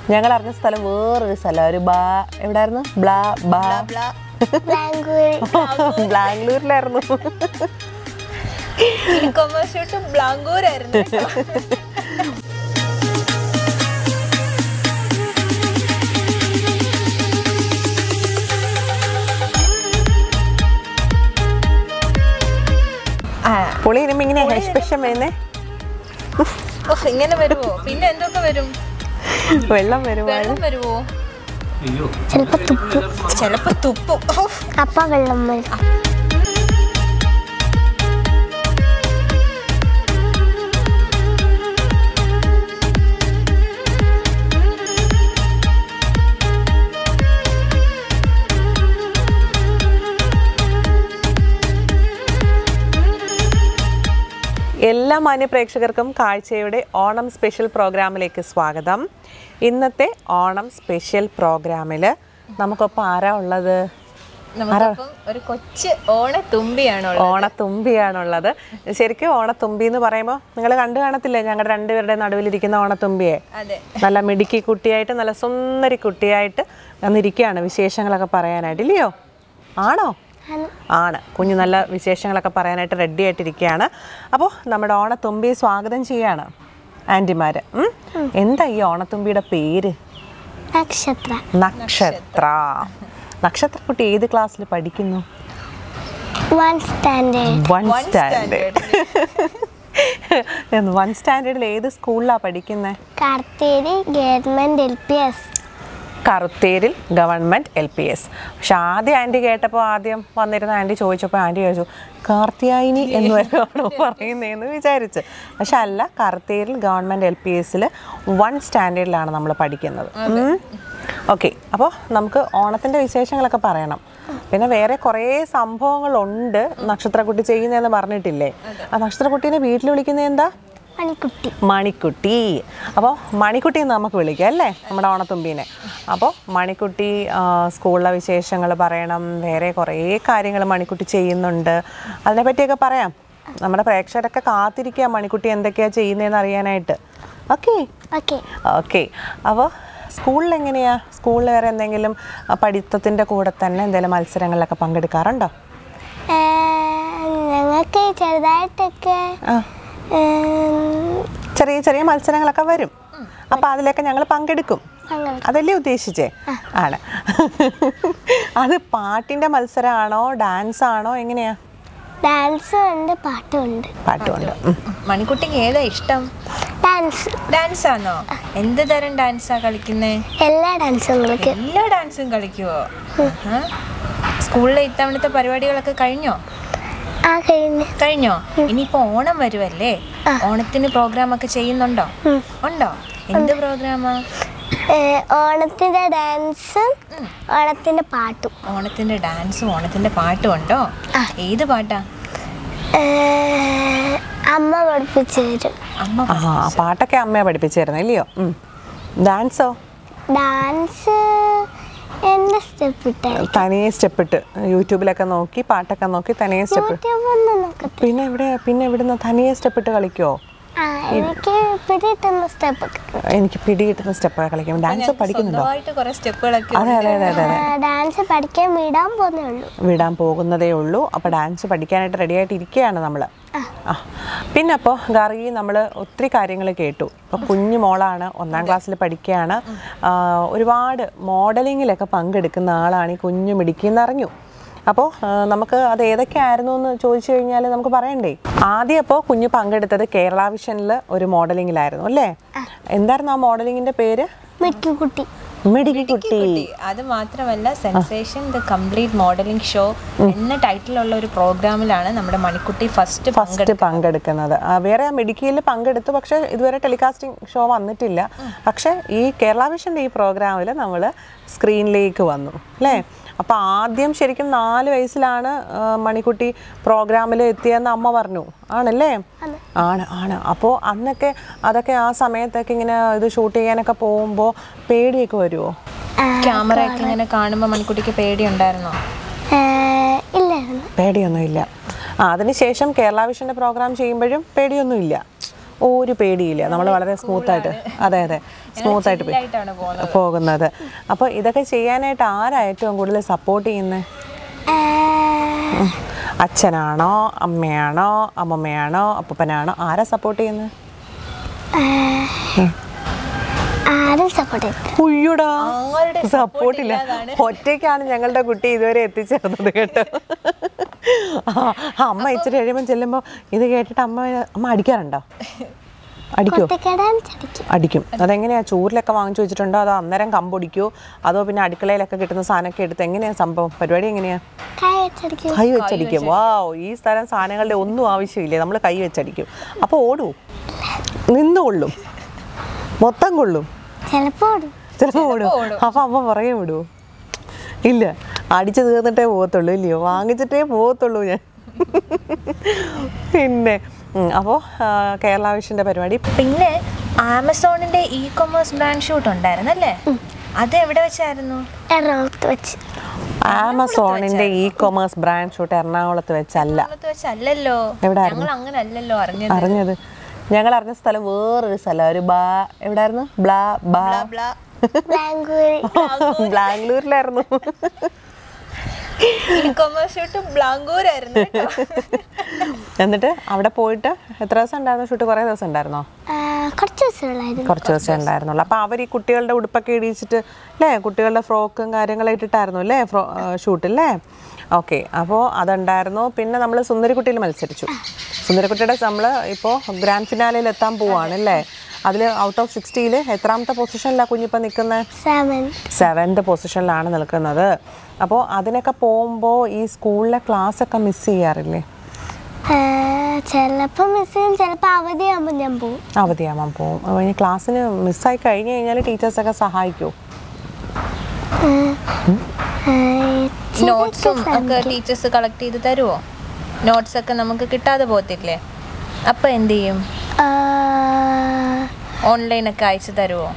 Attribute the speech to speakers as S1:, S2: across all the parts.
S1: ഞങ്ങൾ അറിഞ്ഞ സ്ഥലം വേറൊരു സ്ഥലം ഒരു ബാ എവിടായിരുന്നു ബ്ലാ ബാ ബാംഗ്ലൂരിലായിരുന്നു
S2: കൊമേഴ്സ് ഷൂട്ട് ബ്ലാങ്കൂരായിരുന്നു കേട്ടോ. ആ,
S1: പുളി ഇനിമ ഇങ്ങനെ ഹെഷ്പെഷം വരുന്നേ
S2: ഓ, ഇങ്ങനെ വരുവോ പിന്നെ എന്തൊക്കെ വരും
S1: വെള്ളം വരുവാണ്
S2: വെള്ളം വരുവോ
S3: ചിലപ്പോ തുപ്പും
S2: ചിലപ്പോ തുപ്പും ഓ,
S3: അപ്പ വെള്ളം വരും
S1: എല്ലാ മാന്യ പ്രേക്ഷകർക്കും കാഴ്ചയുടെ ഓണം സ്പെഷ്യൽ പ്രോഗ്രാമിലേക്ക് സ്വാഗതം ഇന്നത്തെ ഓണം സ്പെഷ്യൽ പ്രോഗ്രാമിൽ നമുക്കൊപ്പം ആരാ ഉള്ളത്
S2: നമുക്കിപ്പം ഒരു കൊച്ചു ഓണത്തുമ്പിയാണുള്ളത്
S1: ഓണത്തുമ്പിയാണുള്ളത് ശരിക്കും ഓണത്തുമ്പി എന്ന് പറയുമ്പോൾ നിങ്ങൾ കണ്ടു കാണത്തില്ലേ ഞങ്ങളുടെ രണ്ടുപേരുടെ നടുവിലിരിക്കുന്ന ഓണത്തുമ്പിയെ
S2: അതെ
S1: നല്ല മിടുക്കി കുട്ടിയായിട്ട് നല്ല സുന്ദരി കുട്ടിയായിട്ട് വന്നിരിക്കുകയാണ് വിശേഷങ്ങളൊക്കെ പറയാനായിട്ട് ഇല്ലയോ ആണോ ആണ് കുഞ്ഞ് നല്ല വിശേഷങ്ങളൊക്കെ പറയാനായിട്ട് റെഡി ആയിട്ടിരിക്കുകയാണ് അപ്പോൾ നമ്മുടെ ഓണത്തുമ്പിയെ സ്വാഗതം ചെയ്യാണ് ആൻറ്റിമാർ എന്താ ഈ ഓണത്തുമ്പിയുടെ പേര്
S3: നക്ഷത്ര
S1: നക്ഷത്ര നക്ഷത്രക്കുട്ടി ഏത് ക്ലാസ്സിൽ പഠിക്കുന്നു
S3: one standard
S1: one standard one സ്റ്റാൻഡേർഡിൽ ഏത് സ്കൂളിലാണ് പഠിക്കുന്നത്
S3: Kartheri government L P S
S1: കറുത്തേരിൽ ഗവൺമെൻറ് എൽ പി എസ് പക്ഷെ ആദ്യം ആൻറ്റി കേട്ടപ്പോൾ ആദ്യം വന്നിരുന്ന ആൻറ്റി ചോദിച്ചപ്പോൾ ആൻറ്റി ചോദിച്ചു കാർത്തിയായിനി എന്ന് വരെയാണോ പറയുന്നതെന്ന് വിചാരിച്ച് പക്ഷെ അല്ല കറുത്തേരിൽ ഗവൺമെൻറ് എൽ പി എസിൽ വൺ സ്റ്റാൻഡേർഡിലാണ് നമ്മൾ പഠിക്കുന്നത് ഓക്കെ അപ്പോൾ നമുക്ക് ഓണത്തിൻ്റെ വിശേഷങ്ങളൊക്കെ പറയണം പിന്നെ വേറെ കുറേ സംഭവങ്ങളുണ്ട് നക്ഷത്രക്കുട്ടി ചെയ്യുന്നതെന്ന് പറഞ്ഞിട്ടില്ലേ ആ നക്ഷത്രക്കുട്ടീനെ വീട്ടിൽ വിളിക്കുന്നത് എന്താ
S3: മണിക്കുട്ടി
S1: മണിക്കുട്ടി അപ്പോൾ മണിക്കുട്ടി എന്ന് നമുക്ക് വിളിക്കാം അല്ലേ നമ്മുടെ ഓണത്തുമ്പീനെ അപ്പോൾ മണിക്കുട്ടി ആ, സ്കൂളിലെ വിശേഷങ്ങൾ പറയണം വേറെ കുറേ കാര്യങ്ങൾ മണിക്കുട്ടി ചെയ്യുന്നുണ്ട് അതിനെപ്പറ്റിയൊക്കെ പറയാം നമ്മുടെ പ്രേക്ഷകരൊക്കെ കാത്തിരിക്കുക മണിക്കുട്ടി എന്തൊക്കെയാണ് ചെയ്യുന്നതെന്ന് അറിയാനായിട്ട് ഓക്കെ
S3: ഓക്കെ
S1: ഓക്കെ അപ്പോൾ സ്കൂളിൽ എങ്ങനെയാ സ്കൂളിൽ വേറെ എന്തെങ്കിലും ആ, പഠിത്തത്തിൻ്റെ കൂടെ തന്നെ എന്തെങ്കിലും മത്സരങ്ങളിലൊക്കെ പങ്കെടുക്കാറുണ്ടോ
S3: ഞങ്ങൾക്ക് ചെറുതായിട്ടൊക്കെ
S1: ആ
S3: ഏം,
S1: ചെറിയ ചെറിയ മത്സരങ്ങളൊക്കെ വരും അപ്പോൾ അതിലൊക്കെ ഞങ്ങൾ പങ്കെടുക്കും
S3: പങ്കെടുക്കും.
S1: അതല്ലേ ഉദ്ദേശിച്ചേ ആണ് അത് പാട്ടിന്റെ മത്സരമാണോ ഡാൻസ് ആണോ എങ്ങനെയാ
S3: ഡാൻസും ഉണ്ട് പാട്ടും ഉണ്ട്
S1: പാട്ടുമുണ്ട് ഉം.
S2: മണിക്കുട്ടിക്ക് ഏതാ ഇഷ്ടം
S3: ഡാൻസ്
S2: ഡാൻസ് ആണോ എന്ത് തരം ഡാൻസാ കളിക്കുന്നേ
S3: എല്ലാ ഡാൻസും കളിക്കും
S2: എല്ലാ ഡാൻസും കളിക്കുവോ ആഹാ. സ്കൂളിലെ ഇത്തവണത്തെ പരിപാടികളൊക്കെ കഴിഞ്ഞോ
S3: ആ കഴിഞ്ഞ്
S2: കഴിഞ്ഞോ ഇനിയിപ്പോ ഓണം വരുമല്ലേ ഓണത്തിന് പ്രോഗ്രാം ഒക്കെ ചെയ്യുന്നുണ്ടോ ഉണ്ടോ എന്ത് പ്രോഗ്രാമാ
S3: ഏ, ഓണത്തിന്റെ ഡാൻസും ഓണത്തിന്റെ പാട്ടും
S2: ഓണത്തിന്റെ ഡാൻസും ഓണത്തിന്റെ പാട്ടും ഉണ്ടോ ഏത് പാട്ടാ
S3: ഏ, അമ്മ പഠിപ്പിച്ചു തരും
S2: അമ്മ
S1: ആ പാട്ടൊക്കെ അമ്മയെ പഠിപ്പിച്ചു തരുന്നത് ഇല്ലയോ ഉം. ഡാൻസോ
S3: ഡാൻസ് എന്റെ സ്റ്റെപ്പ് ഇട്ടേ
S1: തനിയെ സ്റ്റെപ്പ് ഇട്ട് യൂട്യൂബിലൊക്കെ നോക്കി പാട്ടൊക്കെ നോക്കി തനിയെ സ്റ്റെപ്പ്
S3: യൂട്യൂബൊന്നും നോക്കട്ടെ
S1: പിന്നെ എവിടെ പിന്നെ എവിടുന്ന് തനിയെ സ്റ്റെപ്പ് ഇട്ട് കളിക്കുമോ
S3: ആ എനിക്ക് പിടിയിട്ടുന്ന സ്റ്റെപ്പ്
S1: എനിക്ക് പിടി കിട്ടുന്ന സ്റ്റെപ്പൊക്കെ കളിക്കും ഡാൻസ് പഠിക്കുന്നുണ്ടോ
S2: സ്വന്തമായിട്ട് കുറെ സ്റ്റെപ്പുകളൊക്കെ
S1: അതെ അതെ അതെ അതെ അതെ
S3: ഡാൻസ് പഠിക്കാൻ വിടാൻ പോന്നേ ഉള്ളൂ
S1: വിടാൻ പോകുന്നതേ ഉള്ളൂ അപ്പോൾ ഡാൻസ് പഠിക്കാനായിട്ട് റെഡി ആയിട്ട് ഇരിക്കുകയാണ് നമ്മൾ ആ പിന്നെ അപ്പോൾ ഗാറി നമ്മൾ ഒത്തിരി കാര്യങ്ങൾ കേട്ടു ഇപ്പോൾ കുഞ്ഞു മോളാണ് ഒന്നാം ക്ലാസ്സിൽ പഠിക്കുകയാണ് ആ, ഒരുപാട് മോഡലിങ്ങിലൊക്കെ പങ്കെടുക്കുന്ന ആളാണ് ഈ കുഞ്ഞു മിടുക്കിയെന്ന് അറിഞ്ഞു അപ്പോൾ നമുക്ക് അത് ഏതൊക്കെയായിരുന്നു എന്ന് ചോദിച്ചു കഴിഞ്ഞാൽ നമുക്ക് പറയണ്ടേ ആദ്യം അപ്പോൾ കുഞ്ഞ് പങ്കെടുത്തത് കേരള വിഷനിൽ ഒരു മോഡലിങ്ങിലായിരുന്നു അല്ലേ എന്തായിരുന്നു ആ മോഡലിങ്ങിൻ്റെ പേര്
S3: മിക്കുകുട്ടി
S1: മിടുക്കി കുട്ടി
S2: അത് മാത്രമല്ല sensation the complete modelling show എന്ന ടൈറ്റിലുള്ള ഒരു പ്രോഗ്രാമിലാണ് നമ്മുടെ മണിക്കുട്ടി ഫസ്റ്റ്
S1: ഫസ്റ്റ് പങ്കെടുക്കുന്നത് ആ, വേറെ ആ മിടുക്കിയിൽ പങ്കെടുത്തു പക്ഷേ ഇതുവരെ ടെലികാസ്റ്റിംഗ് ഷോ വന്നിട്ടില്ല പക്ഷേ ഈ കേരള വിഷൻ്റെ ഈ പ്രോഗ്രാമിൽ നമ്മൾ സ്ക്രീനിലേക്ക് വന്നു അല്ലേ അപ്പോൾ ആദ്യം ശരിക്കും നാല് വയസ്സിലാണ് ആ, മണിക്കുട്ടി പ്രോഗ്രാമിൽ എത്തിയെന്ന് അമ്മ പറഞ്ഞു ആണല്ലേ ആണ് ആണ് അപ്പോൾ അന്നൊക്കെ അതൊക്കെ ആ സമയത്തൊക്കെ ഇങ്ങനെ ഇത് ഷൂട്ട് ചെയ്യാനൊക്കെ പോകുമ്പോൾ പേടിയൊക്കെ വരുമോ
S2: ക്യാമറ ഒക്കെ ഇങ്ങനെ കാണുമ്പോൾ മണിക്കുട്ടിക്ക് പേടിയുണ്ടായിരുന്നോ
S3: ഏ, ഇല്ലായിരുന്നു
S1: പേടിയൊന്നുമില്ല ആ അതിനുശേഷം കേരള വിഷൻ്റെ പ്രോഗ്രാം ചെയ്യുമ്പോഴും പേടിയൊന്നുമില്ല ഒരു പേടിയില്ല നമ്മൾ വളരെ സ്മൂത്തായിട്ട് അതെ അതെ സ്മൂത്തായിട്ട് പോയി
S2: ആയിട്ടാണ് പോകുന്നത്
S1: പോകുന്നത് അപ്പോൾ ഇതൊക്കെ ചെയ്യാനായിട്ട് ആരാ ഏറ്റവും കൂടുതൽ സപ്പോർട്ട് ചെയ്യുന്നത് അച്ഛനാണോ അമ്മയാണോ അമ്മമ്മയാണോ അപ്പൂപ്പനാണോ ആരാ സപ്പോർട്ട് ചെയ്യുന്നത്
S3: ആരും സപ്പോർട്ട് ചെയ്തു
S1: ഉയ്യോടാ
S2: ആരുടെ
S1: സപ്പോർട്ട് ഇല്ല ഒറ്റയ്ക്കാണ് ഞങ്ങളുടെ കുട്ടി ഇതുവരെ എത്തിച്ചേർന്നത് കേട്ടോ ആ, അമ്മ ഇച്ചിരി കഴിയുമ്പോൾ ചെല്ലുമ്പോൾ ഇത് കേട്ടിട്ട് അമ്മ അമ്മ അടിക്കാറുണ്ടോ അടിക്കോ
S3: കുട്ടിക്കടാൻ ചടിക്കും
S1: അടിക്കും അതെങ്ങനെയാ ചൂരിലൊക്കെ വാങ്ങിച്ചു വെച്ചിട്ടുണ്ടോ അതോ അന്നേരം കമ്പൊടിക്കോ അതോ പിന്നെ അടുക്കളയിലൊക്കെ കിട്ടുന്ന സാധനമൊക്കെ എടുത്ത് എങ്ങനെയാ സംഭവം പരിപാടി എങ്ങനെയാ
S3: കൈ വെച്ചടിക്കും
S1: കൈ വെച്ചടിക്കും വാവ് ഈ സ്ഥലം സാധനങ്ങളുടെ ഒന്നും ആവശ്യമില്ല നമ്മൾ കൈ വെച്ചടിക്കും അപ്പോൾ ഓടൂ നിന്ന് കൊള്ളും മൊത്തം കൊള്ളും
S3: ചിലപ്പോ ഓടും
S1: ചിലപ്പോൾ ഓടും അപ്പം അമ്മ പുറകെ വിടുവോ ഇല്ല അടിച്ചു തീർന്നിട്ടേ പോകത്തുള്ളൂ ഇല്ലയോ വാങ്ങിച്ചിട്ടേ പോകത്തുള്ളൂ ഞാൻ പിന്നെ അപ്പോൾ കേരള വിഷൻ്റെ പരിപാടി
S2: പിന്നെ ആമസോണിന്റെ ഇ കൊമേഴ്സ് ബ്രാൻഡ് ഷൂട്ട് ഉണ്ടായിരുന്നല്ലേ അത് എവിടെ വെച്ചായിരുന്നു
S3: എറണാകുളത്ത് വെച്ച്
S1: ആമസോണിൻ്റെ ഇ കൊമേഴ്സ് ബ്രാൻഡ് ഷൂട്ട് എറണാകുളത്ത് വെച്ചല്ല
S2: എറണാകുളത്ത് വെച്ചല്ലല്ലോ
S1: എവിടായിരുന്നു?
S2: ഞങ്ങൾ അങ്ങനെ അല്ലല്ലോ അറിഞ്ഞത്
S1: അറിഞ്ഞത് ഞങ്ങൾ അറിഞ്ഞ സ്ഥലം വേറൊരു സ്ഥലം ഒരു ബാ എവിടായിരുന്നു ബ്ലാ ബാ
S2: ബ്ലാ.
S3: ബാംഗ്ലൂർ
S1: ബാംഗ്ലൂരിലായിരുന്നു
S2: ഇ കൊമേഴ്സ് ഷൂട്ട് ബ്ലാങ്കൂരായിരുന്നു കേട്ടോ.
S1: എന്നിട്ട് അവിടെ പോയിട്ട് എത്ര ദിവസം ഉണ്ടായിരുന്നു ഷൂട്ട് കുറേ ദിവസം ഉണ്ടായിരുന്നോ
S3: കുറച്ച് ദിവസമുള്ളായിരുന്നു
S1: കുറച്ച് ദിവസം ഉണ്ടായിരുന്നുള്ളൂ അപ്പോൾ അവർ ഈ കുട്ടികളുടെ ഉടുപ്പൊക്കെ ഇടിയിച്ചിട്ട് അല്ലേ കുട്ടികളുടെ ഫ്രോക്കും കാര്യങ്ങളും ഇട്ടിട്ടായിരുന്നു അല്ലേ ഫ്രോ ഷൂട്ടില്ലേ ഓക്കെ അപ്പോൾ അതുണ്ടായിരുന്നു പിന്നെ നമ്മൾ സുന്ദരിക്കുട്ടിയിൽ മത്സരിച്ചു സുന്ദരിക്കുട്ടിയുടെ നമ്മൾ ഇപ്പോൾ ഗ്രാൻഡ് ഫിനാലയിൽ എത്താൻ പോവാണ് അല്ലേ അതിൽ ഔട്ട് ഓഫ് സിക്സ്റ്റിയിൽ എത്രാമത്തെ പൊസിഷനിലാണ് കുഞ്ഞിപ്പം നിൽക്കുന്നത്
S3: സെവൻ
S1: സെവൻത് പൊസിഷനിലാണ് നിൽക്കുന്നത് അപ്പോൾ അതിനൊക്കെ പോകുമ്പോൾ ഈ സ്കൂളിലെ ക്ലാസ്സൊക്കെ മിസ് ചെയ്യാറില്ലേ
S3: ചിലപ്പോൾ മിസ് ചെയ്യും ചിലപ്പോൾ അവധിയാകുമ്പോൾ ഞാൻ പോകും
S1: അവധിയാവാൻ പോകും അപ്പോൾ ഈ ക്ലാസ്സിന് മിസ്സായി കഴിഞ്ഞ് കഴിഞ്ഞാൽ ടീച്ചേഴ്സൊക്കെ സഹായിക്കുമോ
S2: നോട്ട്സും ഒക്കെ ടീച്ചേഴ്സ് കളക്ട് ചെയ്ത് തരുമോ നോട്ട്സ് ഒക്കെ നമുക്ക് കിട്ടാതെ പോകത്തില്ലേ അപ്പൊ എന്ത് ചെയ്യും ഓൺലൈൻ ഒക്കെ അയച്ചു തരുമോ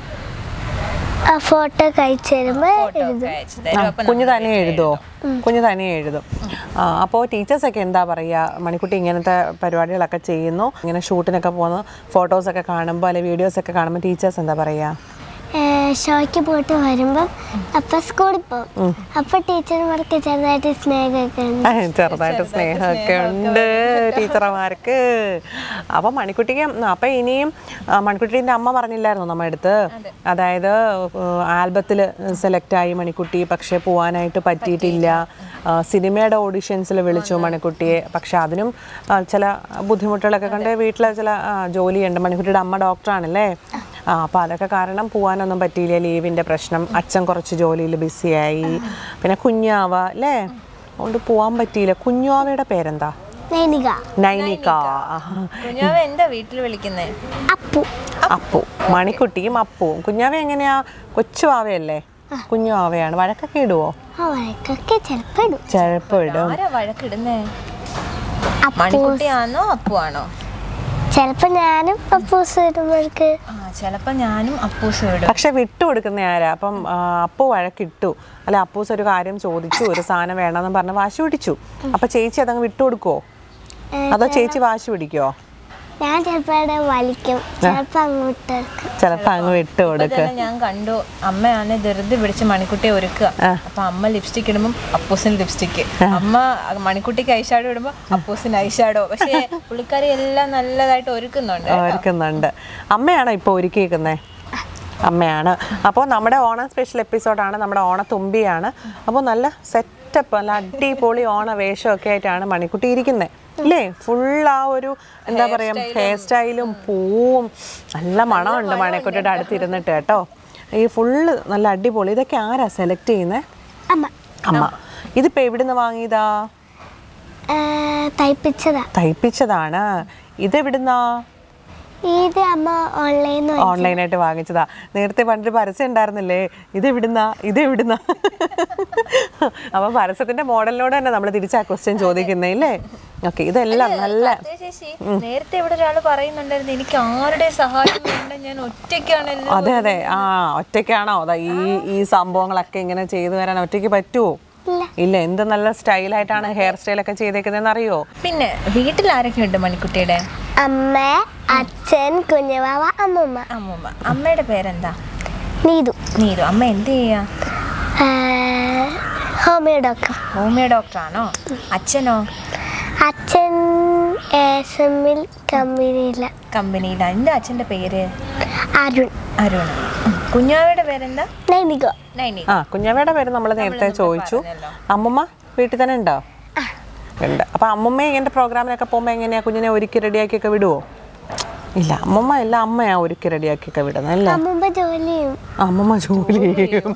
S3: ഫോട്ടോ ഒക്കെ അയച്ചു തരുമ്പോൾ
S2: ഫോട്ടോ ഒക്കെ
S3: എഴുതും
S2: അയച്ചു തരും അപ്പൊ
S1: കുഞ്ഞ് തന്നെ എഴുതുമോ കുഞ്ഞ് തന്നെ എഴുതും അപ്പോൾ ടീച്ചേഴ്സൊക്കെ എന്താ പറയുക മണിക്കുട്ടി ഇങ്ങനത്തെ പരിപാടികളൊക്കെ ചെയ്യുന്നു ഇങ്ങനെ ഷൂട്ടിനൊക്കെ പോകുന്നു ഫോട്ടോസൊക്കെ കാണുമ്പോൾ അല്ലെങ്കിൽ വീഡിയോസൊക്കെ കാണുമ്പോൾ ടീച്ചേഴ്സ് എന്താ പറയുക
S3: ഷോയ്ക്ക് പോയിട്ട് വരുമ്പം അപ്പം സ്കൂളിൽ പോകും അപ്പം ടീച്ചർമാർക്ക് ചെറുതായിട്ട് സ്നേഹമൊക്കെ ഉണ്ട്
S1: ചെറുതായിട്ട് സ്നേഹമൊക്കെ ഉണ്ട് ടീച്ചർമാർക്ക് അപ്പം മണിക്കുട്ടിക്ക് അപ്പം ഇനിയും ആ, മണിക്കുട്ടീൻ്റെ അമ്മ പറഞ്ഞില്ലായിരുന്നു നമ്മുടെ അടുത്ത് അതായത് ആൽബത്തിൽ സെലക്ട് ആയി മണിക്കുട്ടി പക്ഷേ പോകാനായിട്ട് പറ്റിയിട്ടില്ല ആ, സിനിമയുടെ ഓഡിഷൻസിൽ വിളിച്ചു മണിക്കുട്ടിയെ പക്ഷെ അതിനും ആ, ചില ബുദ്ധിമുട്ടുകളൊക്കെ കണ്ട് വീട്ടിലെ ചില ആ, ജോലിയുണ്ട് മണിക്കുട്ടിയുടെ അമ്മ ഡോക്ടറാണല്ലേ ആ അപ്പോൾ അതൊക്കെ കാരണം പോകാനൊന്നും പറ്റിയില്ല ലീവിൻ്റെ പ്രശ്നം അച്ഛൻ കുറച്ച് ജോലിയിൽ ബിസിയായി പിന്നെ കുഞ്ഞാവ അല്ലേ അതുകൊണ്ട് പോകാൻ പറ്റിയില്ല കുഞ്ഞാവയുടെ പേരെന്താ
S3: നൈനിക
S1: നൈനിക
S2: കുഞ്ഞാവ് എന്താ വീട്ടിൽ വിളിക്കുന്നേ
S3: അപ്പു
S1: അപ്പു മണിക്കുട്ടിയും അപ്പുവും കുഞ്ഞാവ എങ്ങനെയാ കൊച്ചു ആവയല്ലേ കുഞ്ഞു ആവയാണ് വഴക്കൊക്കെ ഇടുവോ
S3: ആ വഴക്കൊക്കെ ചിലപ്പോൾ ഇടും
S1: ചിലപ്പോൾ ഇടും
S2: ആരാ വഴക്കിടുന്നേ
S3: അപ്പു
S2: മണിക്കുട്ടിയാണോ അപ്പുവാണോ
S3: ചിലപ്പോൾ ഞാനും അപ്പൂസ് ഇടുമ്പോഴേക്ക്
S2: ആ ചിലപ്പോ ഞാനും അപ്പൂസും ഇടും
S1: പക്ഷെ വിട്ടു കൊടുക്കുന്ന ആരാ അപ്പം ആ, അപ്പു വഴക്കിട്ടു അല്ല അപ്പൂസ് ഒരു കാര്യം ചോദിച്ചു ഒരു സാധനം വേണമെന്ന് പറഞ്ഞ് വാശി പിടിച്ചു അപ്പൊ ചേച്ചി അതങ്ങ് വിട്ടു കൊടുക്കുവോ അതോ ചേച്ചി വാശി പിടിക്കുവോ
S3: ഞാൻ ചിലപ്പോൾ അവിടെ വലിക്കും ചിലപ്പോൾ അങ്ങോട്ട് എടുക്കും
S1: ചിലപ്പോ അങ്ങ് വിട്ടു
S2: ഇപ്പൊ
S1: കൊടുക്ക
S2: തന്നെ ഞാൻ കണ്ടു അമ്മയാണ് ധൃതി പിടിച്ച് മണിക്കുട്ടിയെ ഒരുക്കുക അപ്പൊ അമ്മ ലിപ്സ്റ്റിക് ഇടുമ്പോൾ അപ്പൂസിന് ലിപ്സ്റ്റിക് അമ്മ മണിക്കുട്ടിക്ക് ഐഷാഡോ ഇടുമ്പോൾ അപ്പൂസിന് ഐഷാഡോ പക്ഷേ പുള്ളിക്കാരി എല്ലാം നല്ലതായിട്ട് ഒരുക്കുന്നുണ്ട്
S1: ഒരുക്കുന്നുണ്ട് അമ്മയാണോ ഇപ്പോൾ ഒരുക്കിയിരിക്കുന്നത് അമ്മയാണ് അപ്പോൾ നമ്മുടെ ഓണം സ്പെഷ്യൽ എപ്പിസോഡാണ് നമ്മുടെ ഓണത്തുമ്പിയാണ് അപ്പോൾ നല്ല സെറ്റപ്പ് നല്ല അടിപൊളി ഓണ വേഷമൊക്കെ ആയിട്ടാണ് മണിക്കുട്ടി ഇരിക്കുന്നത് അല്ലേ ഫുൾ ആ ഒരു എന്താ പറയുക ഹെയർ സ്റ്റൈലും പൂവും നല്ല മണമുണ്ട് മണിക്കുട്ടിയുടെ അടുത്ത് ഇരുന്നിട്ട് കേട്ടോ ഈ ഫുള്ള് നല്ല അടിപൊളി ഇതൊക്കെ ആരാ സെലക്ട് ചെയ്യുന്നത്
S3: അമ്മ
S1: അമ്മ ഇതിപ്പോൾ എവിടുന്ന് വാങ്ങിയതാ
S3: ആ, തയ്പ്പിച്ചതാ
S1: തയ്പ്പിച്ചതാണ് ഇതെവിടുന്നാ
S3: ഇത് അമ്മ ഓൺലൈനിൽ നിന്ന്
S1: ഓൺലൈനായിട്ട് വാങ്ങിച്ചതാ നേരത്തെ പണ്ടൊരു പരസ്യം ഉണ്ടായിരുന്നില്ലേ ഇത് എവിടുന്നാ ഇത് എവിടുന്നാ അപ്പൊ പരസ്യത്തിന്റെ മോഡലിനോട് തന്നെ നമ്മൾ തിരിച്ചാ ക്വസ്റ്റ്യൻ ചോദിക്കുന്നേ ഇല്ലേ ഓക്കെ ഇതെല്ലാം നല്ല
S2: അതെ ചേച്ചി നേരത്തെ ഇവിടെ ഒരാൾ പറയുന്നുണ്ടായിരുന്നു എനിക്ക് ആരുടെ സഹായം വേണ്ട ഞാൻ ഒറ്റയ്ക്കാണല്ലോ
S1: അതെ അതെ ആ ഒറ്റയ്ക്കാണോ അതാ ഈ ഈ സംഭവങ്ങളൊക്കെ ഇങ്ങനെ ചെയ്തു വരാൻ ഒറ്റയ്ക്ക് പറ്റുമോ
S3: ഇല്ല
S1: ഇല്ല എന്ത് നല്ല സ്റ്റൈലായിട്ടാണ് ഹെയർ സ്റ്റൈലൊക്കെ ചെയ്തേക്കുന്നതെന്ന് അറിയോ
S2: പിന്നെ വീട്ടിൽ ആരൊക്കെ ഉണ്ട് മണിക്കുട്ടിയുടെ
S3: അമ്മ അച്ഛൻ കുഞ്ഞവാവ അമ്മൂമ്മ
S2: അമ്മൂമ്മ അമ്മയുടെ പേരെന്താ
S3: നീതു
S2: നീതു അമ്മ എന്ത് ചെയ്യാ
S3: ആ, ഹോമിയോ ഡോക്ടർ
S2: ഹോമിയോ ഡോക്ടറാണോ അച്ഛനോ
S3: അച്ഛൻ എസ് എമ്മിൽ കമ്പനിയില്ല
S2: കമ്പനിയിലാണ് എന്താ അച്ഛൻ്റെ പേര്
S3: അരുൺ
S2: അരുൺ കുഞ്ഞാവയുടെ പേരെന്താ
S3: നൈനിക
S2: നൈനി
S1: ആ കുഞ്ഞമ്മയുടെ പേര് നമ്മൾ നേരത്തെ ചോദിച്ചു അമ്മമ്മ വീട്ടിൽ തന്നെ ഉണ്ടോ ഉണ്ട് അപ്പൊ അമ്മമ്മ ഇങ്ങനത്തെ പ്രോഗ്രാമിനൊക്കെ പോകുമ്പോൾ എങ്ങനെയാ കുഞ്ഞിനെ ഒരുക്കി റെഡിയാക്കിയൊക്കെ വിടുവോ ഇല്ല അമ്മമ്മ അല്ല അമ്മയാ ഒരുക്കി റെഡിയാക്കിയൊക്കെ വിടുന്നത് അല്ലേ
S3: അമ്മൂമ്മ ജോലി ചെയ്യും
S1: അമ്മമ്മ ജോലി ചെയ്യും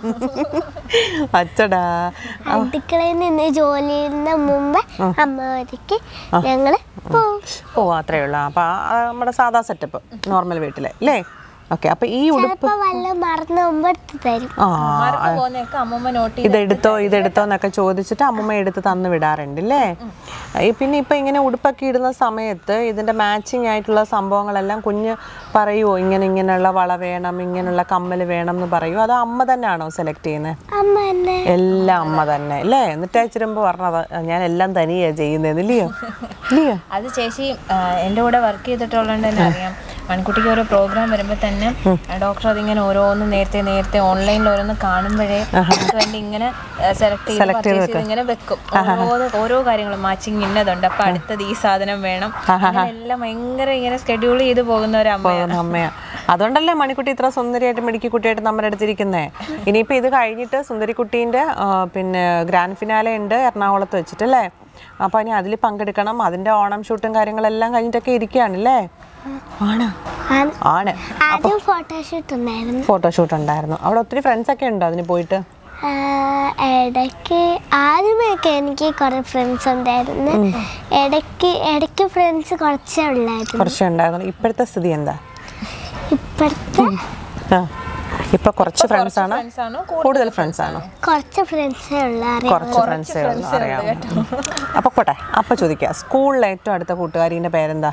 S1: അച്ചടാ
S3: അടുക്കളയിൽ നിന്ന് ജോലി ചെയ്യുന്ന മുമ്പ് അമ്മ ഒരുക്കി ഞങ്ങള് പോവും
S1: ഓ അത്രേ ഉള്ളൂ അപ്പൊ ആ നമ്മുടെ സാധാ സെറ്റപ്പ് നോർമൽ വീട്ടിലെ അല്ലേ ഓക്കെ അപ്പൊ ഈ ഉടുപ്പ്
S3: ചിലപ്പോ വല്ല മറന്നു മുമ്പ് എടുത്ത് തരും
S1: ആ
S2: മറന്നു പോകുന്നതൊക്കെ അമ്മൂമ്മ നോട്ട് ചെയ്ത്
S1: ഇതെടുത്തോ ഇതെടുത്തോ എന്നൊക്കെ ചോദിച്ചിട്ട് അമ്മമ്മ എടുത്ത് തന്നു വിടാറുണ്ട് അല്ലേ ഈ പിന്നെ ഇപ്പൊ ഇങ്ങനെ ഉടുപ്പൊക്കെ ഇടുന്ന സമയത്ത് ഇതിന്റെ മാച്ചിങ് ആയിട്ടുള്ള സംഭവങ്ങളെല്ലാം കുഞ്ഞ് പറയുമോ ഇങ്ങനെ ഇങ്ങനെയുള്ള വള വേണം ഇങ്ങനെയുള്ള കമ്മൽ വേണം എന്ന് പറയുമോ അതോ അമ്മ തന്നെയാണോ സെലക്ട് ചെയ്യുന്നത്
S3: അമ്മ എന്നെ
S1: എല്ലാം അമ്മ തന്നെ അല്ലേ എന്നിട്ട് അയച്ചിരുമ്പോ പറഞ്ഞത് ഞാൻ എല്ലാം തനിയാ ചെയ്യുന്നത് ഇല്ലയോ ഇല്ലയോ
S2: അത് ചേച്ചി ആ, എൻ്റെ കൂടെ വർക്ക് ചെയ്തിട്ടുള്ളതുകൊണ്ട് തന്നെ അറിയാം മൺകുട്ടിക്ക് ഓരോ പ്രോഗ്രാം വരുമ്പോൾ തന്നെ ഡോക്ടർ അതിങ്ങനെ ഓരോന്ന് നേരത്തെ നേരത്തെ ഓൺലൈനിൽ ഓരോന്ന് കാണുമ്പോഴേ നമുക്ക് വേണ്ടി ഇങ്ങനെ സെലക്ട് ചെയ്ത് purchase ചെയ്ത് ഇങ്ങനെ വെക്കും ഓരോ ഓരോ കാര്യങ്ങളും മാച്ചിങ് ഇന്നതുണ്ട് അപ്പൊ അടുത്തത് ഈ സാധനം വേണം അങ്ങനെ എല്ലാം ഭയങ്കര ഇങ്ങനെ സ്കെഡ്യൂൾ ചെയ്ത് പോകുന്ന ഒരു അമ്മയാണ്
S1: പോകുന്ന അമ്മയാ അതുകൊണ്ടല്ലേ മണിക്കുട്ടി ഇത്ര സുന്ദരിയായിട്ട് മിടുക്കിക്കുട്ടിയായിട്ട് നമ്മുടെ അടുത്തിരിക്കുന്നേ ഇനിയിപ്പോൾ ഇത് കഴിഞ്ഞിട്ട് സുന്ദരിക്കുട്ടീൻ്റെ ആ, പിന്നെ ഗ്രാൻഡ് ഫിനാലെ ഉണ്ട് എറണാകുളത്ത് വെച്ചിട്ടല്ലേ അപ്പോൾ ഇനി അതിൽ പങ്കെടുക്കണം അതിൻ്റെ ഓണം ഷൂട്ടും കാര്യങ്ങളെല്ലാം കഴിഞ്ഞിട്ടൊക്കെ ഇരിക്കുകയാണല്ലേ ആണ്
S3: ആ-
S1: ആണ്
S3: ആദ്യം ഫോട്ടോഷൂട്ട് ഉണ്ടായിരുന്നു
S1: ഫോട്ടോഷൂട്ട് ഉണ്ടായിരുന്നു അവിടെ ഒത്തിരി ഫ്രണ്ട്സ് ഒക്കെ ഉണ്ടോ അതിന് പോയിട്ട്
S3: ആ, ഇടയ്ക്ക് ആദ്യമൊക്കെ എനിക്ക് കുറെ ഫ്രണ്ട്സ് ഉണ്ടായിരുന്നു ഇടയ്ക്ക് ഇടയ്ക്ക് ഫ്രണ്ട്സ് കുറച്ചേ ഉള്ളായിരുന്നു
S1: കുറച്ചേ ഉണ്ടായിരുന്നു ഇപ്പോഴത്തെ സ്ഥിതി എന്താ
S3: ഇപ്പോഴത്തെ
S1: ആ ഇപ്പൊ കുറച്ച് ഫ്രണ്ട്സ് ആണ്
S2: friends ആണോ?
S1: കൂടുതൽ ഫ്രണ്ട്സ് ആണോ
S3: കുറച്ച് ഫ്രണ്ട്സേ ഉള്ളാറ്
S1: കുറച്ച് ഫ്രണ്ട്സേ ഉള്ളൂ അറിയാം അപ്പൊ പോട്ടെ അപ്പൊ ചോദിക്കാം സ്കൂളിലെ ഏറ്റവും അടുത്ത കൂട്ടുകാരിന്റെ പേരെന്താ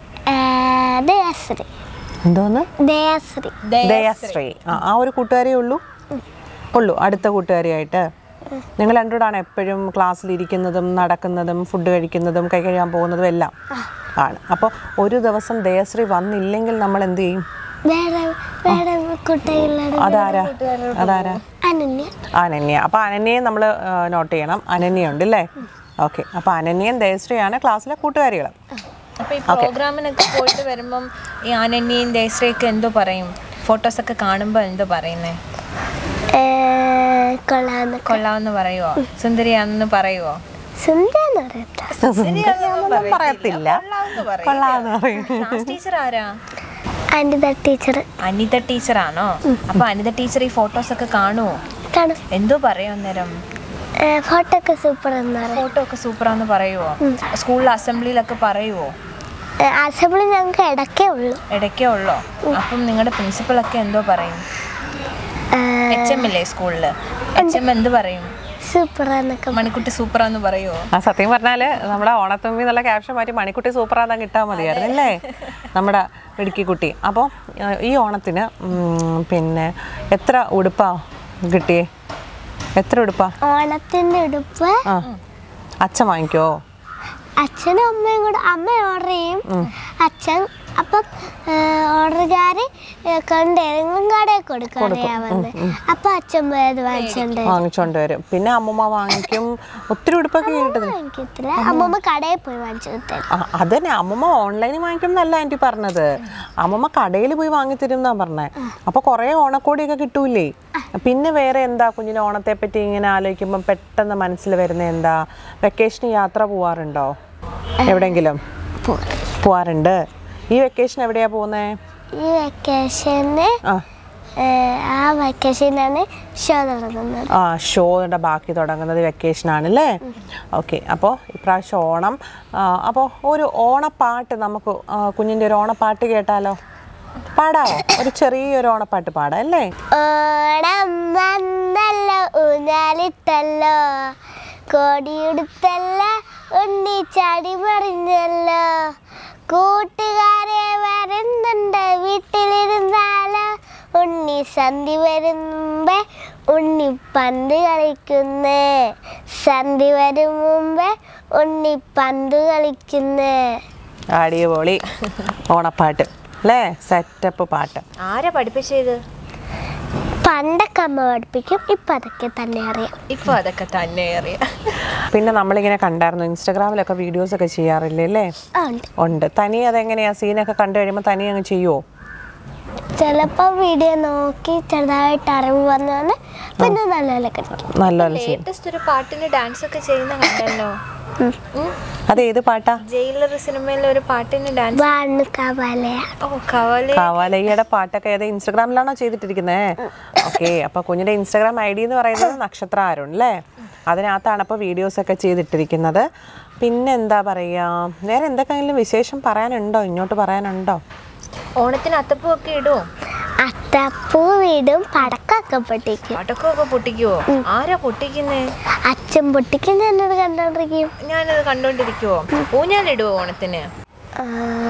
S3: ദയാശ്രീ
S1: എന്തോന്ന്
S3: ദയാശ്രീ
S1: ദയാശ്രീ ആ ആ ഒരു കൂട്ടുകാരിയേ ഉള്ളൂ ഉള്ളൂ അടുത്ത കൂട്ടുകാരിയായിട്ട് നിങ്ങൾ രണ്ടുകൂടാണ് എപ്പോഴും ക്ലാസ്സിൽ ഇരിക്കുന്നതും നടക്കുന്നതും ഫുഡ് കഴിക്കുന്നതും കൈ കഴിയാൻ പോകുന്നതും എല്ലാം ആണ് അപ്പോൾ ഒരു ദിവസം ദയശ്രീ വന്നില്ലെങ്കിൽ നമ്മൾ എന്ത് ചെയ്യും
S3: വേറെ വേറെ കുട്ടികളുടെ
S1: അതാരാ അതാരാ
S3: അനന്യ
S1: അനന്യ അപ്പോൾ അനന്യയെ നമ്മൾ നോട്ട് ചെയ്യണം അനന്യ ഉണ്ട് അല്ലേ ഓക്കെ അപ്പോൾ അനന്യയും ദയശ്രീയാണ് ക്ലാസ്സിലെ കൂട്ടുകാരികൾ
S2: അപ്പൊ ഈ പ്രോഗ്രാമിനൊക്കെ പോയിട്ട് വരുമ്പം ഈ അനന്യയും ദേശയൊക്കെ എന്തോ പറയും ഫോട്ടോസ് ഒക്കെ കാണുമ്പോ എന്തോ പറയുന്നേ
S3: കൊള്ളാന്ന്
S2: കൊള്ളാമെന്ന് പറയുവോ സുന്ദരിയാണെന്ന് പറയുവോ
S3: സുന്ദരെന്ന് പറയത്ത
S1: പറയത്തില്ല കൊള്ളാന്ന് പറയും
S2: ക്ലാസ് ടീച്ചർ ആരാ
S3: അനിത ടീച്ചർ
S2: അനിത ടീച്ചറാണോ അപ്പൊ അനിത ടീച്ചർ ഈ ഫോട്ടോസ് ഒക്കെ കാണുവോ
S3: കാണും
S2: എന്തോ പറയും അന്നേരം
S3: ഫോട്ടോ ഒക്കെ സൂപ്പർ എന്ന് പറയും
S2: ഫോട്ടോ ഒക്കെ സൂപ്പറാന്ന് പറയുവോ സ്കൂളിൽ അസംബ്ലിയിലൊക്കെ പറയുവോ
S3: അസംബ്ലി ഞങ്ങൾക്ക് ഇടയ്ക്കേ ഉള്ളൂ
S2: ഇടയ്ക്കേ ഉള്ളോ അപ്പം നിങ്ങളുടെ പ്രിൻസിപ്പളൊക്കെ എന്തോ പറയും എച്ച് എം ഇല്ലേ സ്കൂളില് എച്ച് എം എന്ത് പറയും
S3: സൂപ്പർ എന്നൊക്കെ
S2: മണിക്കുട്ടി സൂപ്പറാന്ന് പറയുവോ
S1: ആ സത്യം പറഞ്ഞാല് നമ്മുടെ ഓണത്തുമ്പി എന്നുള്ള ക്യാപ്ഷൻ മാറ്റി മണിക്കുട്ടി സൂപ്പറാതാ കിട്ടാൻ മതിയായിരുന്നു അല്ലേ നമ്മുടെ ഇടുക്കിക്കുട്ടി അപ്പോൾ ഈ ഓണത്തിന് ഉം, പിന്നെ എത്ര ഉടുപ്പാ കിട്ടിയേ എത്ര ഉടുപ്പാ
S3: ഓണത്തിൻ്റെ ഉടുപ്പ്
S1: ആ അച്ഛൻ വാങ്ങിക്കോ
S3: അച്ഛനും അമ്മയും കൂടെ അമ്മ ഓർഡർ ചെയ്യും അച്ഛൻ അപ്പം ഓർഡർകാർ കൊണ്ട് ഏതെങ്കിലും കടയിൽ കൊടുക്കും അറിയാവുന്നത് അപ്പം അച്ഛൻ പോയത് വാങ്ങിച്ചുകൊണ്ട് വരും.
S1: വാങ്ങിച്ചോണ്ട് വരും പിന്നെ അമ്മമ്മ വാങ്ങിക്കും ഒത്തിരി ഉടുപ്പൊക്കെ കിട്ടുന്നത്
S3: വാങ്ങിക്കത്തില്ല അമ്മമ്മ കടയിൽ പോയി വാങ്ങിച്ചു തരും
S1: ആ അത് തന്നെ അമ്മമ്മ ഓൺലൈനിൽ വാങ്ങിക്കും എന്നല്ല ആൻറ്റി പറഞ്ഞത് അമ്മമ്മ കടയിൽ പോയി വാങ്ങിത്തരും എന്നാ പറഞ്ഞത് അപ്പോൾ കുറേ ഓണക്കോടിയൊക്കെ കിട്ടൂലേ പിന്നെ വേറെ എന്താ കുഞ്ഞിന് ഓണത്തെ പറ്റി ഇങ്ങനെ ആലോചിക്കുമ്പോൾ പെട്ടെന്ന് മനസ്സിൽ വരുന്ന എന്താ വെക്കേഷന് യാത്ര പോവാറുണ്ടോ എവിടെയെങ്കിലും പോവാറുണ്ട് ഈ വെക്കേഷൻ എവിടെയാ പോകുന്നേ
S3: ഈ വെക്കേഷന്
S1: ആ
S3: ആ വെക്കേഷനാണ് ഷോ നടന്നത്
S1: ആ ഷോയുടെ ബാക്കി തുടങ്ങുന്നത് വെക്കേഷൻ ആണല്ലേ ഓക്കെ അപ്പോൾ ഇപ്രാവശ്യം ഓണം അപ്പോൾ ഒരു ഓണപ്പാട്ട് നമുക്ക് ആ, കുഞ്ഞിൻ്റെ ഒരു ഓണപ്പാട്ട് കേട്ടാലോ പാടാവോ ഒരു ചെറിയൊരു ഓണപ്പാട്ട് പാടാം അല്ലേ
S3: ഓണം വന്നല്ലോ ഊഞ്ഞാലിട്ടല്ലോ കോടിയുടുത്തല്ല ഉണ്ണി ചാടി മറിഞ്ഞല്ലോ കൂട്ടുകാരെ വരുന്നുണ്ട് വീട്ടിലിരുന്നാലോ ഉണ്ണി സന്ധി വരുമ്പേ ഉണ്ണി പന്ത് കളിക്കുന്നേ സന്ധി വരും മുമ്പേ ഉണ്ണി പന്ത് കളിക്കുന്നേ
S1: അടിപൊളി ഓണപ്പാട്ട് അല്ലേ സെറ്റപ്പ് പാട്ട്
S2: ആരാ പഠിപ്പിച്ചത്
S3: പണ്ടൊക്കെ അമ്മ പഠിപ്പിക്കും ഇപ്പം അതൊക്കെ തന്നെ അറിയാം
S2: ഇപ്പൊ അതൊക്കെ തന്നെ അറിയാം
S1: പിന്നെ നമ്മളിങ്ങനെ കണ്ടായിരുന്നു ഇൻസ്റ്റാഗ്രാമിലൊക്കെ വീഡിയോസ് ഒക്കെ ചെയ്യാറില്ലേ അല്ലേ
S3: ആ, ഉണ്ട്
S1: ഉണ്ട് തനി അതെങ്ങനെയാ സീനൊക്കെ കണ്ടു കഴിയുമ്പോൾ തനി അങ്ങ് ചെയ്യുമോ
S3: ചിലപ്പോൾ വീഡിയോ നോക്കി ചെറുതായിട്ട് അറിവ് വന്നു വന്ന് പിന്നെ നല്ലപോലെ കളിക്കും
S1: നല്ലപോലെ ചെയ്യും
S2: ലേറ്റസ്റ്റ് ഒരു പാട്ടിന് ഡാൻസ് ഒക്കെ ചെയ്യുന്ന കണ്ടല്ലോ ഉം.
S1: അത് ഏത് പാട്ടാ
S2: ജയിലർ സിനിമയിലെ ഒരു പാട്ടിന് ഡാൻസ്
S3: വാണ് കവലയ
S2: ഓ കവലെ
S1: കവാലയ്യയുടെ പാട്ടൊക്കെ ഏത് ഇൻസ്റ്റാഗ്രാമിലാണോ ചെയ്തിട്ടിരിക്കുന്നത് ഓക്കെ അപ്പൊ കുഞ്ഞിന്റെ ഇൻസ്റ്റാഗ്രാം ഐ ഡി എന്ന് പറയുന്നത് നക്ഷത്ര അരുൺ അല്ലേ അതിനകത്താണ് അപ്പോൾ വീഡിയോസ് ഒക്കെ ചെയ്തിട്ടിരിക്കുന്നത് പിന്നെ എന്താ പറയാ വേറെ എന്തൊക്കെയെങ്കിലും വിശേഷം പറയാനുണ്ടോ ഇങ്ങോട്ട് പറയാനുണ്ടോ
S2: ഓണത്തിന് അത്തപ്പൂ ഒക്കെ ഇടുവോ
S3: അത്തപ്പൂ വീടും പടക്കൊക്കെ പൊട്ടിക്കും
S2: പടക്കമൊക്കെ പൊട്ടിക്കുവോ ആരാ പൊട്ടിക്കുന്നേ
S3: അച്ഛൻ പൊട്ടിക്കും ഞാനത് കണ്ടോണ്ടിരിക്കും
S2: ഞാനത് കണ്ടോണ്ടിരിക്കുവോ ഊഞ്ഞാലിടുവോ ഓണത്തിന്
S3: ആ,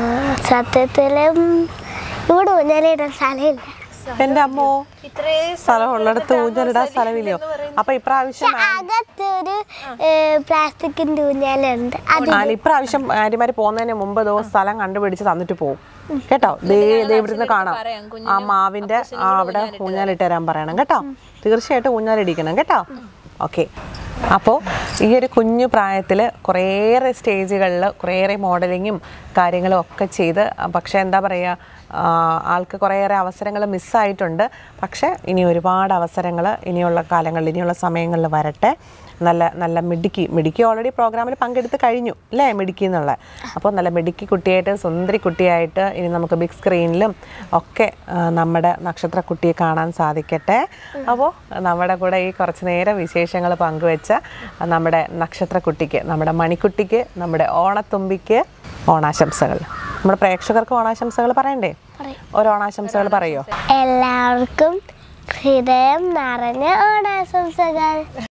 S3: സത്യത്തിലും ഇവിടെ ഊഞ്ഞാലിടാൻ സ്ഥലമില്ല
S1: എന്റെ അമ്മോ
S2: ഇത്രേ
S1: സ്ഥലമുള്ളിടത്ത് ഊഞ്ഞലിടാൻ സ്ഥലമില്ലയോ അപ്പൊ ഇപ്രാവശ്യം
S3: അകത്തൊരു പ്ലാസ്റ്റിക്കിന്റെ ഊഞ്ഞാലുണ്ട് അത്
S1: ആ, ഇപ്രാവശ്യം ആന്റിമാര് പോകുന്നതിന് മുമ്പ് ദിവസം സ്ഥലം കണ്ടുപിടിച്ച് തന്നിട്ട് പോകും കേട്ടോ ദേ ദേ ഇവിടുന്ന് കാണാം ആ മാവിന്റെ ആ അവിടെ ഊഞ്ഞാലിട്ട് തരാൻ പറയണം കേട്ടോ തീർച്ചയായിട്ടും ഊഞ്ഞാലിടിക്കണം കേട്ടോ ഓക്കെ അപ്പോൾ ഈ ഒരു കുഞ്ഞു പ്രായത്തിൽ കുറേയേറെ സ്റ്റേജുകളിൽ കുറേയേറെ മോഡലിങ്ങും കാര്യങ്ങളും ഒക്കെ ചെയ്ത് പക്ഷേ എന്താ പറയുക ആ, ആൾക്ക് കുറേയേറെ അവസരങ്ങൾ മിസ്സായിട്ടുണ്ട് പക്ഷേ ഇനി ഒരുപാട് അവസരങ്ങൾ ഇനിയുള്ള കാലങ്ങളിൽ ഇനിയുള്ള സമയങ്ങളിൽ വരട്ടെ നല്ല നല്ല മിടുക്കി മിടുക്കി ഓൾറെഡി പ്രോഗ്രാമിൽ പങ്കെടുത്ത് കഴിഞ്ഞു അല്ലേ മിടുക്കി എന്നുള്ള അപ്പോൾ നല്ല മിടുക്കി കുട്ടിയായിട്ട് സുന്ദരി കുട്ടിയായിട്ട് ഇനി നമുക്ക് ബിഗ് സ്ക്രീനിലും ഒക്കെ ആ, നമ്മുടെ നക്ഷത്ര കുട്ടിയെ കാണാൻ സാധിക്കട്ടെ അപ്പോൾ നമ്മുടെ കൂടെ ഈ കുറച്ച് നേരം വിശേഷങ്ങൾ പങ്കുവെച്ച നമ്മുടെ നക്ഷത്ര കുട്ടിക്ക് നമ്മുടെ മണിക്കുട്ടിക്ക് നമ്മുടെ ഓണത്തുമ്പിക്ക് ഓണാശംസകൾ നമ്മുടെ പ്രേക്ഷകർക്ക് ഓണാശംസകൾ പറയണ്ടേ ഒരു ഓണാശംസകൾ പറയോ
S3: എല്ലാവർക്കും ഹൃദയം നിറഞ്ഞ ഓണാശംസകൾ